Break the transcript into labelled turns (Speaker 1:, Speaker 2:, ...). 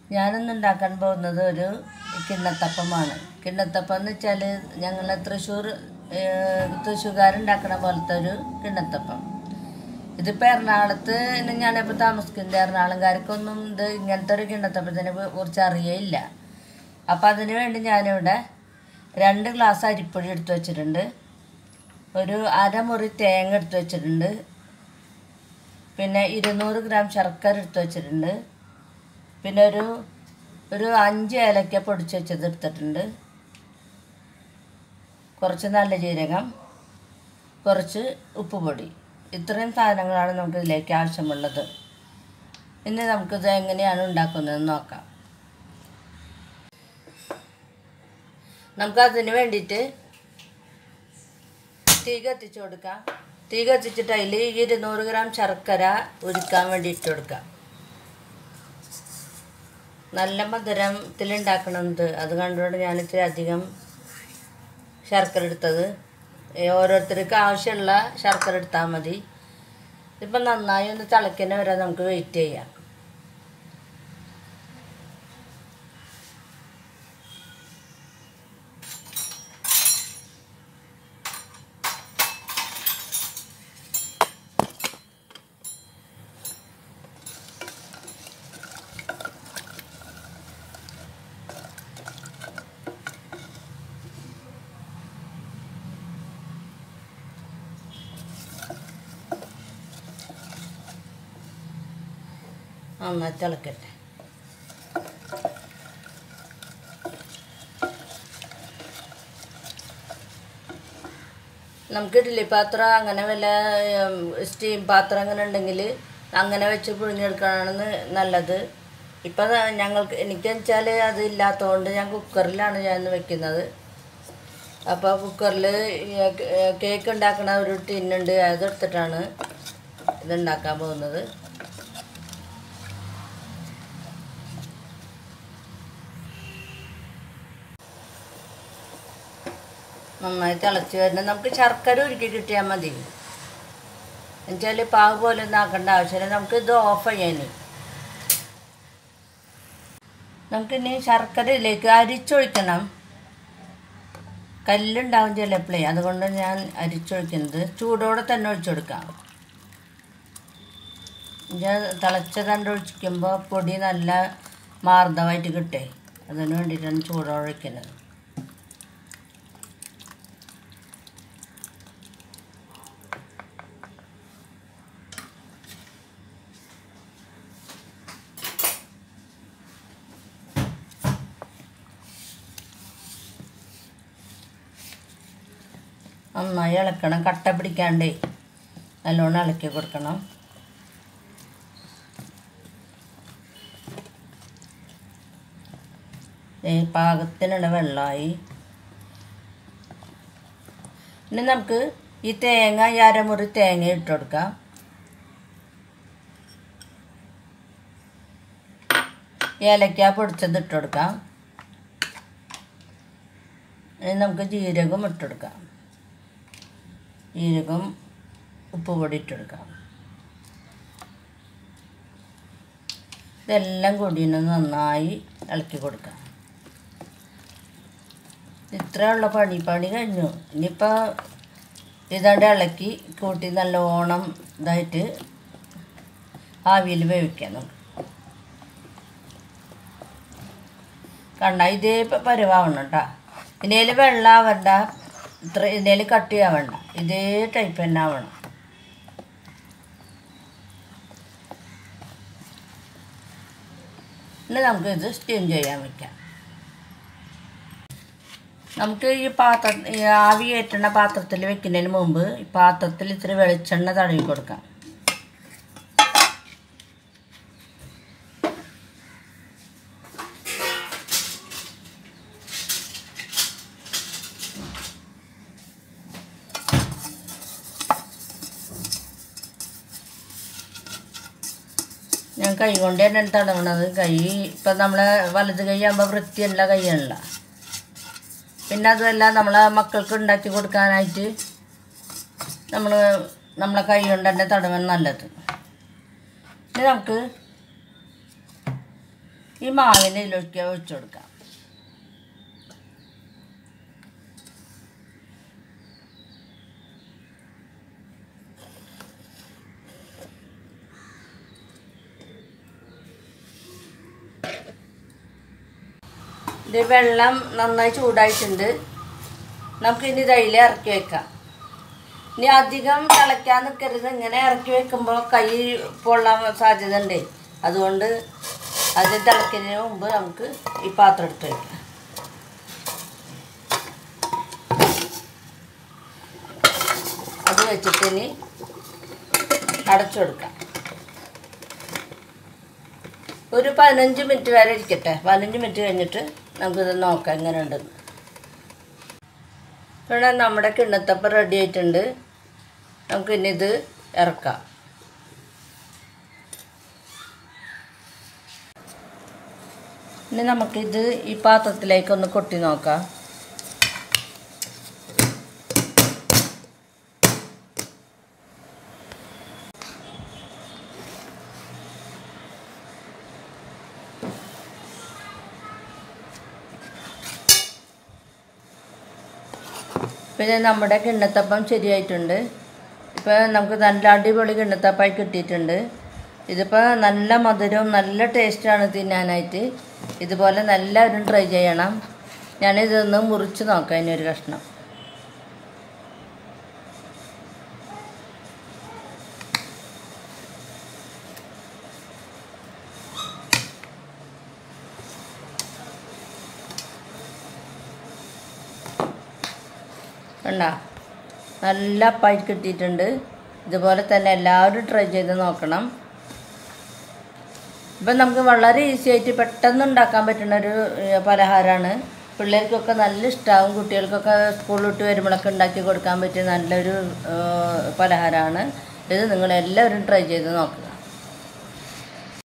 Speaker 1: ഞാനിന്ന് ഉണ്ടാക്കാൻ പോകുന്നത് ഒരു കിണ്ണത്തപ്പമാണ് കിണ്ണത്തപ്പം എന്ന് വെച്ചാൽ ഞങ്ങൾ തൃശ്ശൂർ തൃശ്ശൂർക്കാരുണ്ടാക്കണ പോലത്തെ ഒരു കിണ്ണത്തപ്പം ഇതിപ്പോൾ എറണാകുളത്ത് ഞാനിപ്പോൾ താമസിക്കുന്നത് എറണാകുളംകാർക്കൊന്നും ഇത് ഇങ്ങനത്തെ ഒരു കിണ്ണത്തപ്പത്തിനെ കുറിച്ച് അറിയയില്ല അപ്പം അതിന് വേണ്ടി ഞാനിവിടെ രണ്ട് ഗ്ലാസ് അരിപ്പൊടി എടുത്ത് വെച്ചിട്ടുണ്ട് ഒരു അരമുറി തേങ്ങ എടുത്ത് വെച്ചിട്ടുണ്ട് പിന്നെ ഇരുന്നൂറ് ഗ്രാം ശർക്കര എടുത്ത് വെച്ചിട്ടുണ്ട് പിന്നെ ഒരു ഒരു അഞ്ച് ഏലക്ക പൊടിച്ച് വെച്ചത് എടുത്തിട്ടുണ്ട് കുറച്ച് നല്ല ജീരകം കുറച്ച് ഉപ്പുപൊടി ഇത്രയും സാധനങ്ങളാണ് നമുക്ക് ഇതിലേക്ക് ആവശ്യമുള്ളത് ഇനി നമുക്കിത് എങ്ങനെയാണ് ഉണ്ടാക്കുന്നതെന്ന് നോക്കാം നമുക്കതിന് വേണ്ടിയിട്ട് തീ കത്തിച്ച് കൊടുക്കാം തീ കത്തിച്ചിട്ട് അതിൽ ഇരുന്നൂറ് ഗ്രാം ശർക്കര ഉരുക്കാൻ വേണ്ടി ഇട്ട് കൊടുക്കാം നല്ല മധുരത്തിലുണ്ടാക്കണത് അത് കണ്ടുകൊണ്ട് ഞാൻ ഇത്തിരി അധികം ശർക്കര എടുത്തത് ഏ, ഓരോരുത്തർക്ക് ആവശ്യമുള്ള ശർക്കര എടുത്താൽ മതി ഇപ്പം നന്നായി ഒന്ന് തിളയ്ക്കുന്ന വരെ നമുക്ക് വെയിറ്റ് ചെയ്യാം നന്നായി തിളക്കട്ടെ നമുക്ക് ഇഡ്ഡലി പാത്രം അങ്ങനെ വല്ല സ്റ്റീം പാത്രം അങ്ങനെ ഉണ്ടെങ്കിൽ അങ്ങനെ വെച്ച് പുഴുങ്ങിയെടുക്കണതാണ് നല്ലത് ഇപ്പം ഞങ്ങൾക്ക് എനിക്കെന്ന് വെച്ചാൽ അത് ഇല്ലാത്തതുകൊണ്ട് ഞാൻ കുക്കറിലാണ് ഞാൻ വെക്കുന്നത് അപ്പോൾ കുക്കറിൽ കേക്ക് ഉണ്ടാക്കണ ഒരു ടിന്നുണ്ട് അതെടുത്തിട്ടാണ് ഇതുണ്ടാക്കാൻ പോകുന്നത് നന്നായി തിളച്ച് വരുന്നത് നമുക്ക് ശർക്കര ഉരുക്കി കിട്ടിയാൽ മതി എന്നുവെച്ചാൽ പാവ് പോലെ ഒന്നും ആക്കേണ്ട ആവശ്യമില്ല നമുക്ക് ഇത് ഓഫ് ചെയ്യാൻ നമുക്കിനി ശർക്കര ഇതിലേക്ക് അരിച്ചൊഴിക്കണം കല്ലുണ്ടാവും ചിലപ്പോഴേ അതുകൊണ്ട് ഞാൻ അരിച്ചൊഴിക്കുന്നത് ചൂടോടെ തന്നെ ഒഴിച്ചു കൊടുക്കാം ഞാൻ തിളച്ച കണ്ട് ഒഴിക്കുമ്പോൾ പൊടി നല്ല മാർദ്ദമായിട്ട് കിട്ടേ അതിന് വേണ്ടിയിട്ടാണ് ചൂടോടെ ഒഴിക്കുന്നത് നന്നായി ഇളക്കണം കട്ട പിടിക്കാണ്ടേ നല്ലോണം ഇളക്കി കൊടുക്കണം ദേ പാകത്തിനുള്ള വെള്ളമായി ഇനി നമുക്ക് ഈ തേങ്ങ ഈ അരമുറി തേങ്ങ ഇട്ട് കൊടുക്കാം ഏലക്ക പൊടിച്ചത് ഇട്ട് കൊടുക്കാം ഇനി നമുക്ക് ജീരകം ഇട്ട് കൊടുക്കാം ജീരകം ഉപ്പ് പൊടി ഇട്ടെടുക്കാം ഇതെല്ലാം കൂടി ഒന്ന് നന്നായി ഇളക്കി കൊടുക്കാം ഇത്രയുള്ള പണി പണി കഴിഞ്ഞു ഇനിയിപ്പോൾ ഇതാണ്ട് ഇളക്കി കൂട്ടി നല്ലോണം ഇതായിട്ട് ആവിയിൽ വേവിക്കാം നമുക്ക് കണ്ട ഇതേ പരുവാവണം കേട്ടോ ഇതിനേൽ വെള്ളമാവണ്ട ഇത്ര ഇതിൽ കട്ടിയാവണ്ട ഇതേ ടൈപ്പ് തന്നെ ആവണം ഇനി നമുക്ക് ഇത് സ്റ്റീം ചെയ്യാൻ വെക്കാം നമുക്ക് ഈ പാത്രം ഈ ആവി കയറ്റുന്ന പാത്രത്തിൽ വെക്കുന്നതിന് മുമ്പ് ഈ പാത്രത്തിൽ ഇത്തിരി വെളിച്ചെണ്ണ തടവി കൊടുക്കാം ഞാൻ കൈ കൊണ്ട് തന്നെ തടവണത് കൈ ഇപ്പം നമ്മളെ വലത് കൈ ആകുമ്പോൾ വൃത്തിയുള്ള കൈയാണല്ലോ പിന്നെ അതുമല്ല നമ്മളെ മക്കൾക്ക് ഉണ്ടാക്കി കൊടുക്കാനായിട്ട് നമ്മൾ നമ്മളെ കൈ കൊണ്ട് തന്നെ തടവാൻ നല്ലത് ഇനി നമുക്ക് ഈ മാവിനെ ഇതിലൊക്കെ ഒഴിച്ചു കൊടുക്കാം ഇത് വെള്ളം നന്നായി ചൂടായിട്ടുണ്ട് നമുക്കിനി ഇത് അതിൽ ഇറക്കി വെക്കാം ഇനി അധികം തിളയ്ക്കാൻ നിൽക്കരുത് ഇങ്ങനെ ഇറക്കി വെക്കുമ്പോൾ കൈ പൊള്ളാൻ സാധ്യത ഉണ്ട് അതുകൊണ്ട് അത് തിളയ്ക്കുന്നതിന് മുമ്പ് നമുക്ക് ഈ പാത്രം എടുത്ത് വെക്കാം അത് വെച്ചിട്ട് ഇനി അടച്ചു കൊടുക്കാം ഒരു പതിനഞ്ച് മിനിറ്റ് വരെ ഇരിക്കട്ടെ പതിനഞ്ച് മിനിറ്റ് കഴിഞ്ഞിട്ട് നമുക്കിത് നോക്കാം എങ്ങനെ ഉണ്ടെന്ന് ഇവിടെ നമ്മുടെ കിണ്ണത്തപ്പം റെഡി ആയിട്ടുണ്ട് നമുക്ക് ഇനി ഇത് ഇറക്കാം ഇനി നമുക്കിത് ഈ പാത്രത്തിലേക്കൊന്ന് കൊട്ടി നോക്കാം പിന്നെ നമ്മുടെ കിണ്ണത്തപ്പം ശരിയായിട്ടുണ്ട് ഇപ്പോൾ നമുക്ക് നല്ല അടിപൊളി കിണ്ണത്തപ്പമായി കിട്ടിയിട്ടുണ്ട് ഇതിപ്പോൾ നല്ല മധുരവും നല്ല ടേസ്റ്റാണ് തിന്നാനായിട്ട് ഇതുപോലെ എല്ലാവരും ട്രൈ ചെയ്യണം ഞാനിതൊന്ന് മുറിച്ച് നോക്കാം ഇനിയൊരു കഷ്ണം കണ്ട നല്ല അപ്പായി കിട്ടിയിട്ടുണ്ട് ഇതുപോലെ തന്നെ എല്ലാവരും ട്രൈ ചെയ്ത് നോക്കണം ഇപ്പം നമുക്ക് വളരെ ഈസി ആയിട്ട് പെട്ടെന്ന് ഉണ്ടാക്കാൻ പറ്റുന്ന ഒരു പലഹാരമാണ് പിള്ളേർക്കൊക്കെ നല്ല ഇഷ്ടമാവും കുട്ടികൾക്കൊക്കെ സ്കൂളിൽ വിട്ട് വരുമ്പോഴൊക്കെ ഉണ്ടാക്കി കൊടുക്കാൻ പറ്റിയ നല്ലൊരു പലഹാരമാണ് ഇത് നിങ്ങളെല്ലാവരും ട്രൈ ചെയ്ത് നോക്കുക